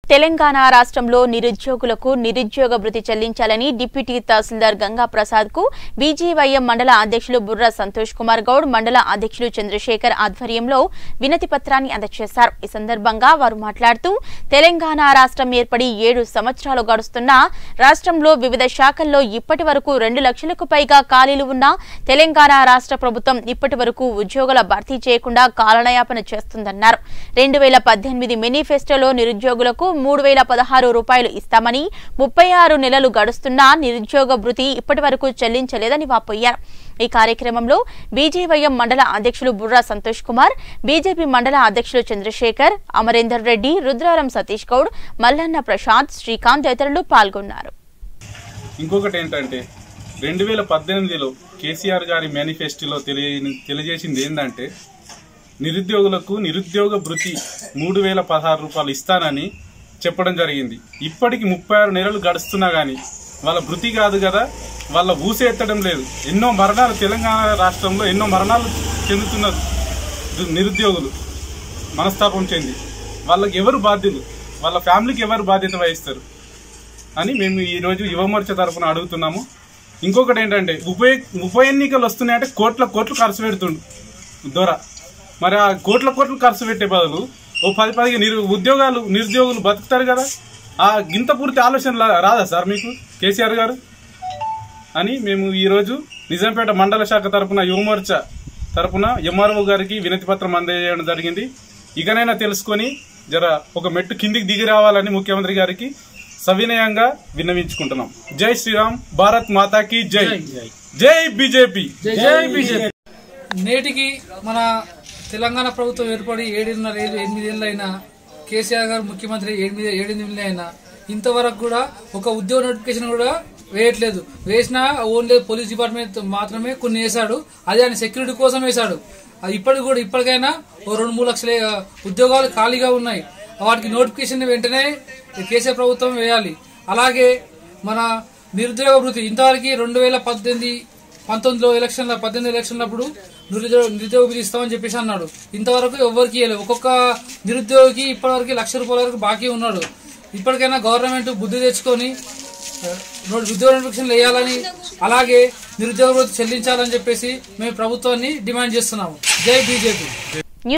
తెలంగాణ రాష్ట్రంలో నిరుద్యోగులకు నిరుద్యోగ భృతి చెల్లించాలని డిప్యూటీ తహసీల్దార్ గంగా ప్రసాద్ కు బీజేవైఎం మండల అధ్యక్షులు బుర్రా సంతోష్ కుమార్ గౌడ్ మండల అధ్యక్షులు చంద్రశేఖర్ ఆధ్వర్యంలో వినతి పత్రాన్ని అందజేశారు ఈ సందర్భంగా వారు మాట్లాడుతూ తెలంగాణ రాష్ట్రం ఏర్పడి ఏడు సంవత్సరాలు గడుస్తున్నా రాష్ట్రంలో వివిధ శాఖల్లో ఇప్పటి వరకు రెండు లక్షలకు పైగా ఖాళీలు ఉన్నా తెలంగాణ రాష్ట్ర ప్రభుత్వం ఇప్పటి వరకు ఉద్యోగుల భర్తీ చేయకుండా కాలనయాపన చేస్తుందన్నారు రెండు వేల పద్దెనిమిది మేనిఫెస్టోలో నిరుద్యోగులకు మూడు వేల పదహారు రూపాయలు ఇస్తామని ముప్పై ఆరు నెలలు గడుస్తున్నా నిరుద్యోగ భృతి ఇప్పటి వరకు చెల్లించలేదని వాపోయారు ఈ కార్యక్రమంలో బీజేవైఎం మండల అధ్యక్షులు బుర్రా సంతోష్ కుమార్ బీజేపీ మండల అధ్యక్షులు చంద్రశేఖర్ అమరేందర్ రెడ్డి రుద్రారం సతీష్ గౌడ్ మల్లన్న ప్రశాంత్ శ్రీకాంత్ తదితరులు పాల్గొన్నారు ఇంకొకటి ఏంటంటే రెండు వేల పద్దెనిమిదిలో కేసీఆర్ గారి మేనిఫెస్టోలో తెలియ తెలియజేసింది ఏంటంటే నిరుద్యోగులకు నిరుద్యోగ భృతి మూడు వేల పదహారు రూపాయలు ఇస్తానని చెప్పడం జరిగింది ఇప్పటికి ముప్పై ఆరు నెలలు గడుస్తున్నా కానీ వాళ్ళ భృతి కాదు కదా వాళ్ళ ఊసే ఎత్తడం లేదు ఎన్నో మరణాలు తెలంగాణ రాష్ట్రంలో ఎన్నో మరణాలు చెందుతున్న నిరుద్యోగులు మనస్తాపం చెంది వాళ్ళకి ఎవరు బాధ్యులు వాళ్ళ ఫ్యామిలీకి ఎవరు బాధ్యత వహిస్తారు అని మేము ఈరోజు యువమోర్చ తరఫున అడుగుతున్నాము ఇంకొకటి ఏంటంటే ఉప ఉప ఎన్నికలు వస్తున్నాయంటే కోట్ల కోట్లు ఖర్చు పెడుతుండు దొర మరి ఆ కోట్ల కోట్లు ఖర్చు పెట్టే బదులు ఓ పది పది నిరు ఉద్యోగాలు నిరుద్యోగులు బతుకుతారు కదా ఆ గింత పూర్తి ఆలోచన లా- రాదా సార్ మీకు కేసీఆర్ గారు అని మేము ఈరోజు నిజాంపేట మండల శాఖ తరపున యువమోర్చ తరపున ఎంఆర్ఓ గారికి వినతి పత్రం అందజేయడం జరిగింది ఇకనైనా తెలుసుకొని జర ఒక మెట్టు కిందికి దిగి రావాలని ముఖ్యమంత్రి గారికి సవినయంగా విన్నవించుకుంటున్నాం జై శ్రీరామ్ భారత్ మాతాకి జై జై బీజేపీ నేటికి మన తెలంగాణ ప్రభుత్వం ఏర్పడి ఏడున్నర ఏళ్ళు ఎనిమిదేళ్ళు అయినా కేసీఆర్ గారు ముఖ్యమంత్రి ఎనిమిది ఏడెనిమిది అయినా ఇంతవరకు కూడా ఒక ఉద్యోగ నోటిఫికేషన్ కూడా వేయట్లేదు వేసినా ఓన్లీ పోలీస్ డిపార్ట్మెంట్ మాత్రమే కొన్ని వేశాడు అది ఆయన సెక్యూరిటీ కోసం వేశాడు అది ఇప్పటికి కూడా ఇప్పటికైనా ఓ రెండు మూడు లక్షల ఆ, ఉద్యోగాలు ఖాళీగా ఉన్నాయి వాటికి నోటిఫికేషన్ వెంటనే కేసీఆర్ ప్రభుత్వం వేయాలి అలాగే మన నిరుద్యోగ వృత్తి ఇంతవరకు రెండు వేల పద్దెనిమిది పంతొమ్మిదిలో ఎలక్షన్ల పద్దెనిమిది ఎలక్షన్లప్పుడు నిరుద్యోగ నిరుద్యోగ భృతి ఇస్తామని చెప్పేసి అన్నాడు ఇంతవరకు ఎవరికి ఇవ్వలేదు ఒక్కొక్క నిరుద్యోగికి ఇప్పటివరకు లక్ష రూపాయల వరకు బాకీ ఉన్నాడు ఇప్పటికైనా గవర్నమెంట్ బుద్ధి తెచ్చుకొని ఆ, నోటి ఉద్యోగ నోటిఫికేషన్లు వేయాలని అలాగే నిరుద్యోగ భృతి చెల్లించాలని చెప్పేసి మేము ప్రభుత్వాన్ని డిమాండ్ చేస్తున్నాము జై బీజేపీ